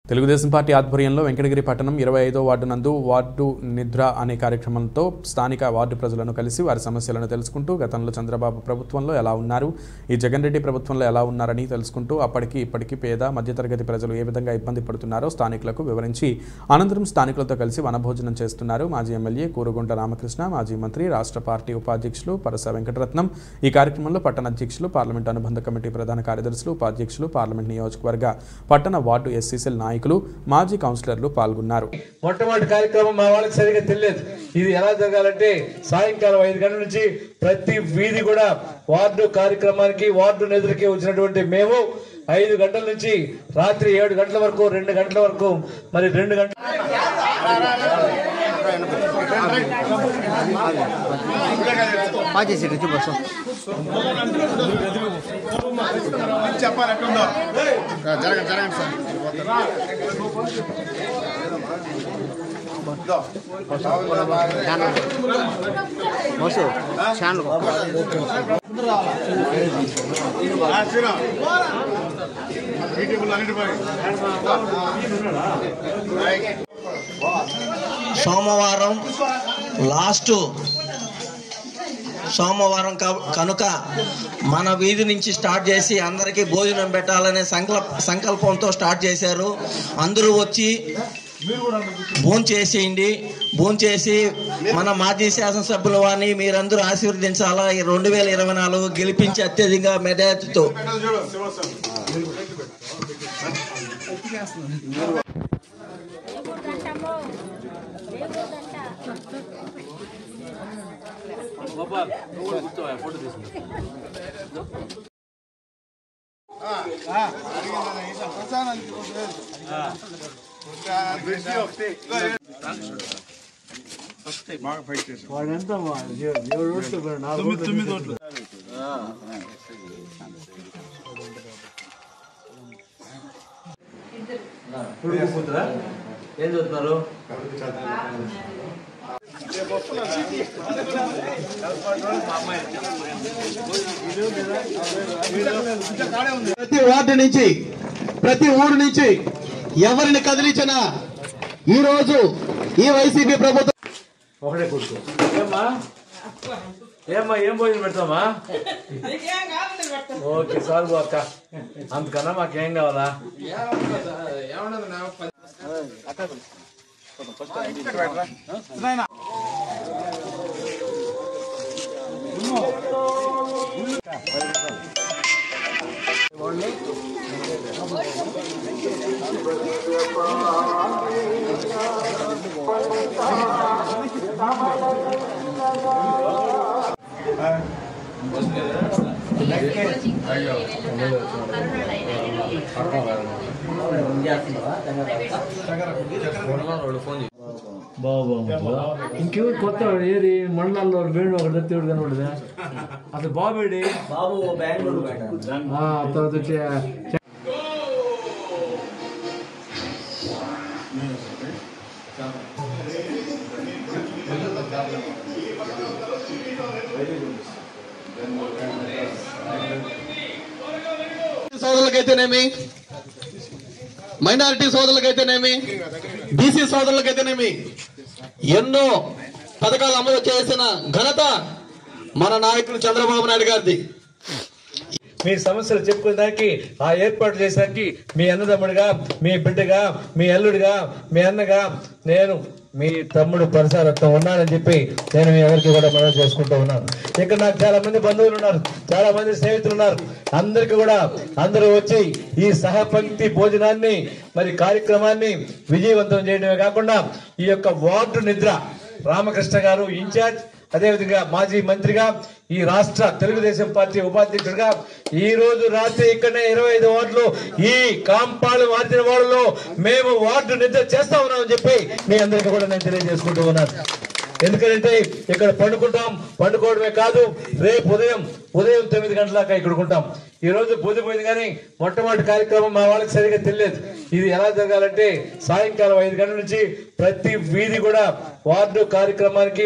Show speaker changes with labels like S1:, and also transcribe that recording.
S1: Telugu Desam party ఆధ్వర్యంలో వెంకటగిరి పట్టణం ఇరవై ఐదో వార్డు నందు వార్డు నిద్ర అనే కార్యక్రమంతో స్థానిక వార్డు ప్రజలను కలిసి వారి సమస్యలను తెలుసుకుంటూ గతంలో చంద్రబాబు ప్రభుత్వంలో ఎలా ఉన్నారు ఈ జగన్ రెడ్డి ప్రభుత్వంలో ఎలా ఉన్నారని తెలుసుకుంటూ అప్పటికి ఇప్పటికీ పేద మధ్యతరగతి ప్రజలు ఏ విధంగా ఇబ్బంది పడుతున్నారో స్థానికులకు వివరించి అనంతరం స్థానికులతో కలిసి వనభోజనం చేస్తున్నారు మాజీ ఎమ్మెల్యే కూరుగుంట రామకృష్ణ మాజీ మంత్రి రాష్ట్ర పార్టీ ఉపాధ్యక్షులు పరస వెంకటరత్నం ఈ కార్యక్రమంలో పట్టణ అధ్యక్షులు పార్లమెంట్ అనుబంధ కమిటీ ప్రధాన కార్యదర్శులు ఉపాధ్యక్షులు పార్లమెంట్ నియోజకవర్గ పట్టణ వార్డు ఎస్సీసీఎల్ నాయకులు మాజీ కౌన్సిలర్లు పాల్గొన్నారు
S2: మొట్టమొదటి కార్యక్రమం మా వాళ్ళకి సరిగా తెలియదు ఇది ఎలా జరగాలంటే సాయంకాలం ఐదు గంటల నుంచి ప్రతి వీధి కూడా వార్డు కార్యక్రమానికి వార్డు నిధులకి వచ్చినటువంటి మేము ఐదు గంటల నుంచి రాత్రి ఏడు గంటల వరకు రెండు గంటల వరకు మరి రెండు గంటల
S3: పాచేసి రుచి బస్సు
S4: చెప్పాలి ఎట్లుందో జరగండి జరగండి సార్
S3: బస్సు ఛానల్
S4: మీటింగులు అన్నిటిపై
S5: సోమవారం లాస్ట్ సోమవారం క- కనుక మన వీధి నుంచి స్టార్ట్ చేసి అందరికీ భోజనం పెట్టాలనే సంకల్ప సంకల్పంతో స్టార్ట్ చేశారు అందరూ వచ్చి భోంచేసేయండి భోంచేసి మన మాజీ శాసనసభ్యుల వారిని మీరందరూ ఆశీర్వదించాలా ఈ రెండు వేల ఇరవై నాలుగు గెలిపించి అత్యధిక మెజార్టీతో
S4: చూడు శివసార్ బాగా ఫైట్ చేశాం తొమ్మిది తొమ్మిది ఓట్లు
S2: ఏం చదువుతున్నారు
S6: ప్రతి వార్డు నుంచి ప్రతి ఊరు నుంచి ఎవరిని కదిలించినా ఈ రోజు ఈ వైసీపీ ప్రభుత్వం
S2: ఒకటే కూర్చో ఏమ్మా ఏమ్మా ఏం భోజనం పెడతామా ఓకే చాలు అక్క అంతకన్నా మాకేం కావాలా బాబా ఇంకెవరు కొత్త ఏది మండలాల్లో వేణు ఒకటి తెత్తివాడు కనబడదా అసలు బాబేడి
S5: బాబు బెంగళూరు
S2: ఆ, తర్వాత వచ్చి
S6: సోదరులకైతేనేమి మైనారిటీ సోదరులకైతేనేమి బీసీ సోదరులకైతేనేమి ఎన్నో పథకాలు అమలు చేసిన ఘనత మన నాయకులు చంద్రబాబు నాయుడు గారిది
S2: మీ సమస్యలు చెప్పుకోవడానికి ఆ ఏర్పాటు చేసడానికి మీ అన్నదమ్ముడిగా మీ బిడ్డగా మీ అల్లుడిగా మీ అన్నగా నేను మీ తమ్ముడు పరిసరత్వం ఉన్నానని చెప్పి నేను మీ ఎవరికి కూడా మనం చేసుకుంటూ ఉన్నాను ఇక్కడ నాకు చాలా మంది బంధువులు ఉన్నారు చాలా మంది స్నేహితులు ఉన్నారు అందరికి కూడా అందరూ వచ్చి ఈ సహపంక్తి భోజనాన్ని మరి కార్యక్రమాన్ని విజయవంతం చేయడమే కాకుండా ఈ యొక్క వార్డు నిద్ర రామకృష్ణ గారు ఇన్ఛార్జ్ అదేవిధంగా మాజీ మంత్రిగా ఈ రాష్ట్ర తెలుగుదేశం పార్టీ ఉపాధ్యక్షుడిగా ఈ రోజు రాత్రి ఇక్కడనే ఇరవై ఐదు వార్డులు ఈ కాంపాడు మార్చిన వార్డులో మేము వార్డు నిద్ర చేస్తా ఉన్నామని చెప్పి మీ అందరికీ కూడా నేను తెలియజేసుకుంటూ ఉన్నాను ఎందుకంటే ఇక్కడ పండుకుంటాం పండుకోవడమే కాదు రేపు ఉదయం ఉదయం తొమ్మిది గంటల దాకా ఇక్కడ ఉంటాం ఈ రోజు పొద్దుపోయింది కానీ మొట్టమొదటి కార్యక్రమం మా వాళ్ళకి సరిగా తెలియదు ఇది ఎలా జరగాలంటే సాయంకాలం ఐదు గంటల నుంచి ప్రతి వీధి కూడా వార్డు కార్యక్రమానికి